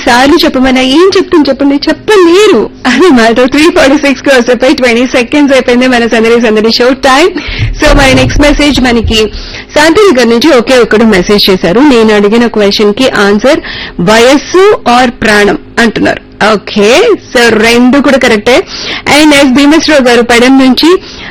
సార్లు చెప్పమన్నా ఏం చెప్తుంది చెప్పండి చెప్పలేరు అని మాట త్రీ ఫార్టీ సిక్స్ క్రోస్ అయిపోయి ట్వంటీ సెకండ్స్ అయిపోయింది మన సందడి సందడి షో టైం సో మరి నెక్స్ట్ మెసేజ్ మనకి శాంతినగర్ నుంచి ఒకే ఒక్కడు మెసేజ్ చేశారు నేను అడిగిన క్వశ్చన్ కి ఆన్సర్ వయస్సు ఆర్ ప్రాణం అంటున్నారు ఓకే సో రెండు కూడా కరెక్టే అండ్ ఎస్ భీమేశ్వరరావు గారు పడెం నుంచి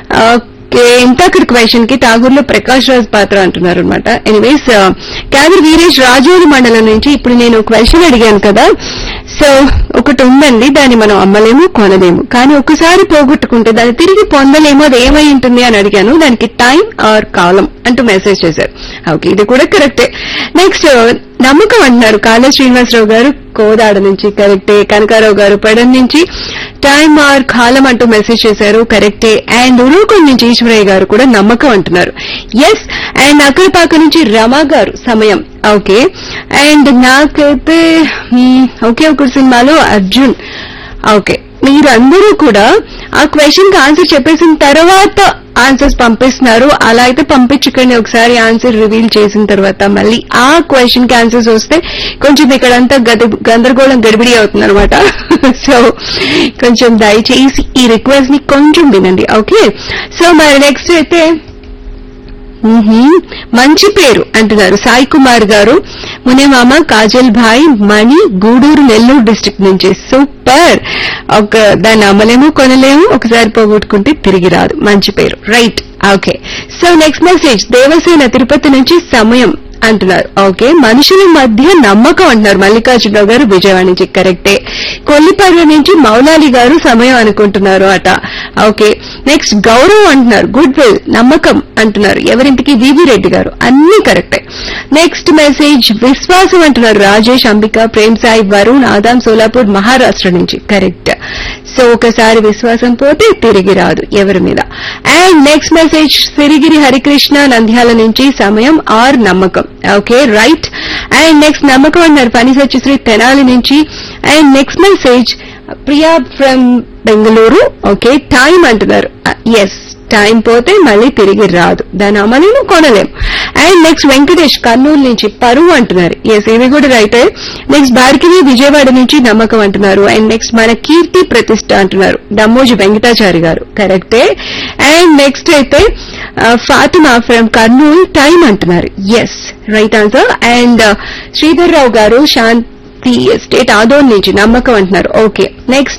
ఓకే ఇంతకటి క్వశ్చన్ కి ఠాగూర్లో ప్రకాష్ రాజ్ పాత్ర అంటున్నారు అనమాట ఎనీవేస్ క్యాదర్ వీరేష్ రాజోలు మండలం నుంచి ఇప్పుడు నేను క్వశ్చన్ అడిగాను కదా సో ఒకటి ఉందండి దాన్ని మనం అమ్మలేము కొనలేము కానీ ఒకసారి పోగొట్టుకుంటే దాన్ని తిరిగి పొందలేము అది ఏమై ఉంటుంది అని అడిగాను దానికి టైం ఆర్ కాలం అంటూ మెసేజ్ చేశారు ఓకే ఇది కూడా కరెక్టే నెక్స్ట్ నమ్మకం అంటున్నారు కాళ శ్రీనివాసరావు గారు కోదాడ నుంచి కరెక్టే కనకారావు గారు పెడన్ నుంచి టైం ఆర్ కాలం అంటూ మెసేజ్ చేశారు కరెక్టే అండ్ ఉరూకొండ నుంచి ఈశ్వరయ్య గారు కూడా నమ్మకం అంటున్నారు ఎస్ అండ్ అక్కడిపాక నుంచి రమా గారు సమయం ఓకే అండ్ నాకైతే మ్మ్, ఒకే ఒక సినిమాలో అర్జున్ ఓకే మీరందరూ కూడా ఆ క్వశ్చన్ కి ఆన్సర్ చెప్పేసిన తర్వాత ఆన్సర్స్ పంపిస్తున్నారు అలా అయితే పంపించకండి ఒకసారి ఆన్సర్ రివీల్ చేసిన తర్వాత మళ్ళీ ఆ క్వశ్చన్ కి ఆన్సర్స్ వస్తే కొంచెం ఇక్కడంతా గద- గందరగోళం గడిబిడి అవుతుంది అనమాట సో కొంచెం దయచేసి ఈ రిక్వెస్ట్ ని కొంచెం వినండి ఓకే సో మరి నెక్స్ట్ అయితే మ్మ్హ్మ్. మంచి పేరు అంటున్నారు సాయి కుమార్ గారు మునేమామ కాజల్ భాయ్ మణి గూడూరు నెల్లూరు డిస్ట్రిక్ట్ నుంచి సూపర్ ఒక దాన్ని అమ్మలేము కొనలేము ఒకసారి పోగొట్టుకుంటే తిరిగి రాదు మంచి పేరు right okay so next message Devasena Tirupati నుంచి సమయం అంటున్నారు ఓకే మనుషుల మధ్య నమ్మకం అంటున్నారు మల్లికార్జునరావు గారు విజయవాడ నుంచి కరెక్టే కొల్లిపర్ల నుంచి మౌలాలి గారు సమయం అనుకుంటున్నారు అట ఓకే నెక్స్ట్ గౌరవం అంటున్నారు గుడ్ విల్ నమ్మకం అంటున్నారు ఎవరింటికి వివి రెడ్డి గారు అన్ని కరెక్టే నెక్స్ట్ మెసేజ్ విశ్వాసం అంటున్నారు రాజేష్ అంబిక ప్రేమ్ సాయి వరుణ్ ఆదాం సోలాపూర్ మహారాష్ట్ర నుంచి కరెక్ట్ సో ఒకసారి విశ్వాసం పోతే తిరిగి రాదు ఎవరి మీద and next message Sirigiri Harikrishna Nandyal నుంచి సమయం ఆర్ నమ్మకం ఓకే రైట్ అండ్ నెక్స్ట్ నమ్మకం అన్నారు పని సత్యశ్రీ తెనాలి నుంచి and next message Priya from Bengaluru okay time అంటున్నారు ఎస్ టైం పోతే మళ్ళీ తిరిగి రాదు దాని అమలేము కొనలేం అండ్ నెక్స్ట్ వెంకటేష్ కర్నూలు నుంచి పరువు అంటున్నారు ఎస్ ఇది కూడా రైట్ నెక్స్ట్ భార్గవి విజయవాడ నుంచి నమ్మకం అంటున్నారు అండ్ నెక్స్ట్ మన కీర్తి ప్రతిష్ట అంటున్నారు దమ్మోజి వెంకటాచారి గారు కరెక్టే అండ్ నెక్స్ట్ అయితే ఆ, ఫాతిమా ఫ్రమ్ కర్నూలు టైం అంటున్నారు yes right answer and Sridhar Rao garu Shanti estate ఆదోన్ నుంచి నమ్మకం అంటున్నారు ఓకే నెక్స్ట్